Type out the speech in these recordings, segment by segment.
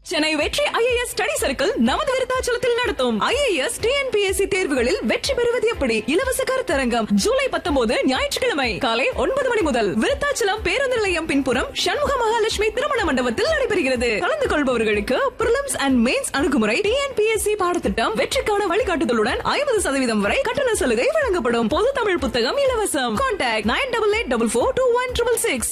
சென்னை வெற்றி IAS study circle நமது விருத்தாச்சலத்தில் நடத்தும் ஐஏஎஸ் டிஎன்பிஎஸ்சி தேர்வுகளில் வெற்றி பெறுவது எப்படி இலவச கருத்தரங்கம் ஜூலை பத்தொன்பது ஞாயிற்றுக்கிழமை காலை ஒன்பது மணி முதல் விருத்தாச்சலம் பேருந்து நிலையம் பின்புறம் சண்முக மகாலட்சுமி திருமண மண்டபத்தில் நடைபெறுகிறது கலந்து கொள்பவர்களுக்கு பிரிலிம்ஸ் அண்ட் மெயின்ஸ் அணுகுமுறை டிஎன்பிஎஸ்சி பாடத்திட்டம் வெற்றிக்கான வழிகாட்டுதலுடன் ஐம்பது சதவீதம் வரை கட்டண சலுகை வழங்கப்படும் பொது தமிழ் புத்தகம் இலவசம் contact nine double eight double four two one triple six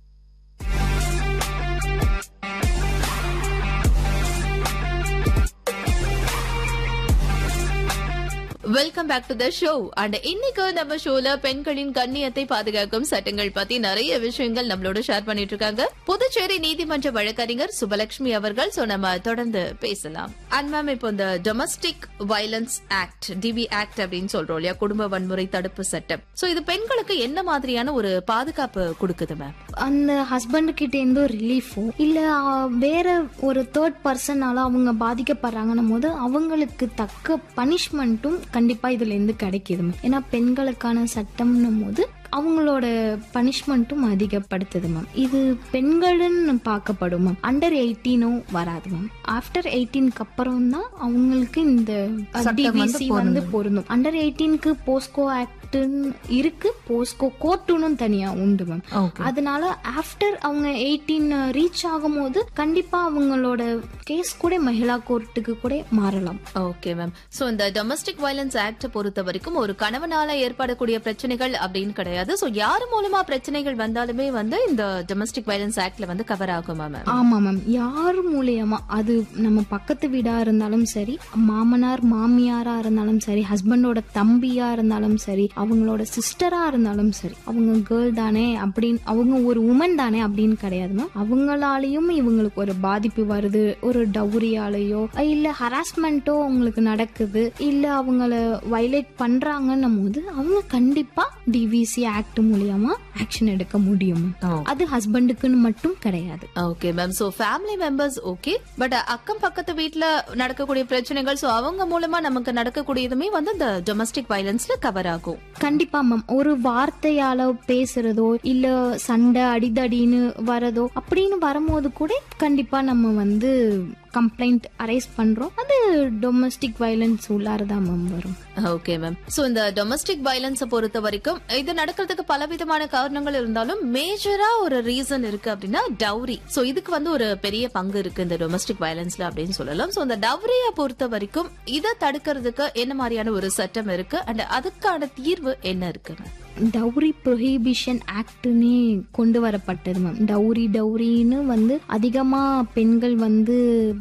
welcome back to the show and இன்னைக்கு நம்ம ஷோல பெண்களின் கண்ணியத்தை பாதுகாக்கும் சட்டங்கள் பத்தி நிறைய விஷயங்கள் நம்மளோட ஷேர் பண்ணிட்டு இருக்காங்க புதுச்சேரி நீதிமன்ற வழக்கறிஞர் சுபலட்சுமி அவர்கள் சோ நம்ம தொடர்ந்து பேசலாம் அண்ட் மேம் இப்போ இந்த domestic violence act DV act அப்படின்னு சொல்றோம் இல்லையா குடும்ப வன்முறை தடுப்பு சட்டம் சோ இது பெண்களுக்கு என்ன மாதிரியான ஒரு பாதுகாப்பு கொடுக்குது மேம் அந்த ஹஸ்பண்ட் கிட்ட இருந்து ரிலீஃபோ இல்ல ஆ, வேற ஒரு தேர்ட் பர்சனால அவங்க பாதிக்கப்படுறாங்கன்னும் போது அவங்களுக்கு தக்க பனிஷ்மெண்ட்டும் கண்டிப்பா இதுல இருந்து கிடைக்குது மேம் ஏன்னா பெண்களுக்கான சட்டம்னும் போது அவங்களோட பனிஷ்மெண்ட்டும் அதிகப்படுத்துது மேம் இது பெண்களுன்னு பார்க்கப்படும் மேம் அண்டர் எயிட்டீனும் வராது மேம் ஆஃப்டர் எயிட்டீனுக்கு அப்புறம் தான் அவங்களுக்கு இந்த டிவிசி வந்து பொருந்தும் அண்டர் எயிட்டீனுக்கு போஸ்கோ ஆக்ட் இருக்கு போஸ்கோ கோர்ட்டுனும் தனியா உண்டு மேம் அதனால ஆஃப்டர் அவங்க எயிட்டீன் ரீச் ஆகும்போது கண்டிப்பா அவங்களோட கேஸ் கூட மகிழா கோர்ட்டுக்கு கூட மாறலாம் ஓகே மேம் சோ இந்த டொமஸ்டிக் வயலன்ஸ் ஆக்ட் பொறுத்த வரைக்கும் ஒரு கணவனால ஏற்படக்கூடிய பிரச்சனைகள் அப்படின்னு கிடையாது சோ யார் மூலமா பிரச்சனைகள் வந்தாலுமே வந்து இந்த டொமஸ்டிக் வயலன்ஸ் ஆக்ட்ல வந்து கவர் ஆகுமா மேம் ஆமா மேம் யார் மூலியமா அது நம்ம பக்கத்து வீடா இருந்தாலும் சரி மாமனார் மாமியாரா இருந்தாலும் சரி ஹஸ்பண்டோட தம்பியா இருந்தாலும் சரி அவங்களோட சிஸ்டரா இருந்தாலும் சரி அவங்க கேர்ள் தானே அப்படின்னு அவங்க ஒரு உமன் தானே அப்படின்னு கிடையாது மேம் அவங்களாலையும் இவங்களுக்கு ஒரு பாதிப்பு வருது ஒரு டவுரியாலேயோ இல்ல ஹராஸ்மெண்ட்டோ அவங்களுக்கு நடக்குது இல்ல அவங்கள வயலேட் பண்றாங்கன்னும் போது அவங்க கண்டிப்பா டிவிசி ஆக்ட் மூலியமா ஆக்ஷன் எடுக்க முடியும் ma'am. அது ஹஸ்பண்டுக்குன்னு மட்டும் கிடையாது okay ma'am so family members okay but அக்கம் பக்கத்து வீட்ல நடக்கக்கூடிய பிரச்சனைகள் சோ அவங்க மூலமா நமக்கு நடக்கக்கூடியதுமே வந்து இந்த டொமஸ்டிக் வயலன்ஸ்ல கவர் ஆகும் கண்டிப்பா மேம் ஒரு வார்த்தையால பேசுறதோ இல்ல சண்டை அடிதடின்னு வரதோ அப்படின்னு வரும்போது கூட கண்டிப்பா நம்ம வந்து கம்ப்ளைண்ட் அரைஸ் பண்றோம் அது டொமஸ்டிக் வயலன்ஸ் உள்ளாரதான் மேம் வரும் ஓகே மேம் சோ இந்த டொமஸ்டிக் வயலன்ஸ பொறுத்த வரைக்கும் இது நடக்கிறதுக்கு பலவிதமான காரணங்கள் இருந்தாலும் மேஜரா ஒரு ரீசன் இருக்கு அப்படின்னா டவுரி சோ இதுக்கு வந்து ஒரு பெரிய பங்கு இருக்கு இந்த டொமஸ்டிக் வயலன்ஸ்ல அப்படின்னு சொல்லலாம் சோ இந்த டவுரியை பொறுத்த வரைக்கும் இதை தடுக்கிறதுக்கு என்ன மாதிரியான ஒரு சட்டம் இருக்கு அண்ட் அதுக்கான தீர்வு என்ன இருக்கு ma'am? டவுரி ப்ரொஹிபிஷன் ஆக்ட்னே கொண்டு வரப்பட்டது மேம் டவுரி டவுரின்னு வந்து அதிகமா பெண்கள் வந்து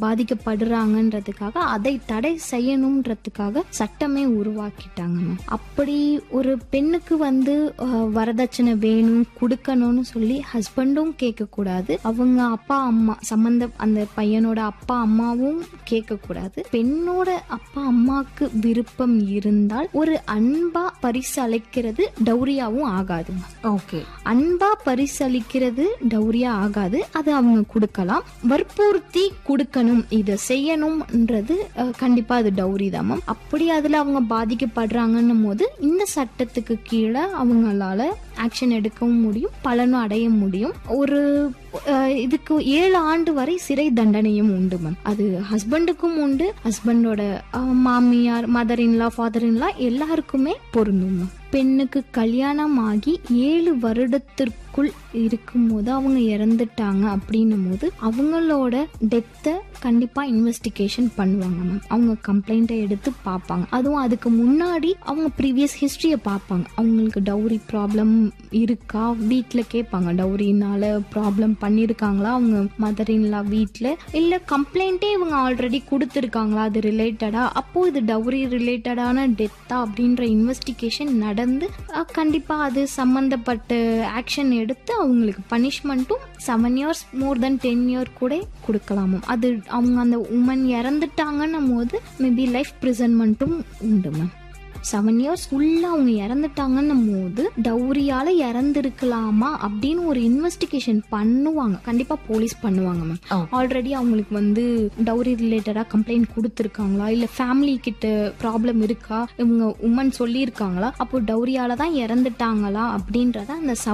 பாதிக்கப்படுறாங்கன்றதுக்காக அதை தடை செய்யணும்ன்றதுக்காக சட்டமே உருவாக்கிட்டாங்க மேம் அப்படி ஒரு பெண்ணுக்கு வந்து அஹ், வரதட்சணை வேணும் கொடுக்கணும்னு சொல்லி ஹஸ்பண்டும் கேட்கக்கூடாது அவங்க அப்பா அம்மா சம்பந்த அந்த பையனோட அப்பா அம்மாவும் கேட்கக்கூடாது பெண்ணோட அப்பா அம்மாக்கு விருப்பம் இருந்தால் ஒரு அன்பா பரிசு அழைக்கிறது டௌரியாவும் ஆகாது ஓகே அன்பா பரிசளிக்கிறது டௌரியா ஆகாது அது அவங்க கொடுக்கலாம் வற்புறுத்தி கொடுக்கணும் இதை செய்யணும்ன்றது அஹ், கண்டிப்பா அது டௌரி தான் மேம் அப்படி அதுல அவங்க பாதிக்கப்படுறாங்கன்னும் போது இந்த சட்டத்துக்கு கீழே அவங்களால ஆக்ஷன் எடுக்கவும் முடியும் பலனும் அடைய முடியும் ஒரு அஹ், இதுக்கு ஏழு ஆண்டு வரை சிறை தண்டனையும் உண்டு மேம் அது ஹஸ்பண்டுக்கும் உண்டு ஹஸ்பண்டோட மாமியார் மதர் இன்லா ஃபாதர் இன்லா எல்லாருக்குமே பொருந்தும் மேம் பெண்ணுக்கு கல்யாணம் ஆகி ஏழு வருடத்திற்குள் இருக்கும்போது அவங்க இறந்துட்டாங்க அப்படின்னும் போது அவங்களோட டெத்தை கண்டிப்பா இன்வெஸ்டிகேஷன் பண்ணுவாங்க மேம் அவங்க கம்ப்ளைண்ட்டை எடுத்து பார்ப்பாங்க அதுவும் அதுக்கு முன்னாடி அவங்க ப்ரீவியஸ் ஹிஸ்டரியை பார்ப்பாங்க அவங்களுக்கு டவுரி ப்ராப்ளம் இருக்கா வீட்டில் கேட்பாங்க டவுரினால ப்ராப்ளம் பண்ணியிருக்காங்களா அவங்க மதர் இன்லா வீட்டில் இல்லை கம்ப்ளைண்ட்டே இவங்க ஆல்ரெடி கொடுத்துருக்காங்களா அது ரிலேட்டடா அப்போ இது டவுரி ரிலேட்டடான டெத்தா அப்படின்ற இன்வெஸ்டிகேஷன் நடந்து அஹ், கண்டிப்பா அது சம்பந்தப்பட்ட ஆக்ஷன் எடுத்து அவங்களுக்கு பனிஷ்மெண்ட்டும் seven years more then ten year கூட கொடுக்கலாமாம் அது அவங்க அந்த உமன் இறந்துட்டாங்கன்னும் போது மேபி லைஃப் ப்ரிசன்மெண்ட்டும் உண்டு மேம் செவன் இயர்ஸ் ஃபுல்லாக அவங்க இறந்துட்டாங்கன்னும் போது டவுரியால இறந்துருக்கலாமா அப்படின்னு ஒரு இன்வெஸ்டிகேஷன் பண்ணுவாங்க கண்டிப்பா போலீஸ் பண்ணுவாங்க மேம் Oh. ஆல்ரெடி அவங்களுக்கு வந்து டவுரி ரிலேட்டடா கம்ப்ளைண்ட் கொடுத்துருக்காங்களா இல்ல ஃபேமிலி கிட்ட ப்ராப்ளம் இருக்கா இவங்க உமன் சொல்லியிருக்காங்களா அப்போ டவுரியால தான் இறந்துட்டாங்களா அப்படின்றத அந்த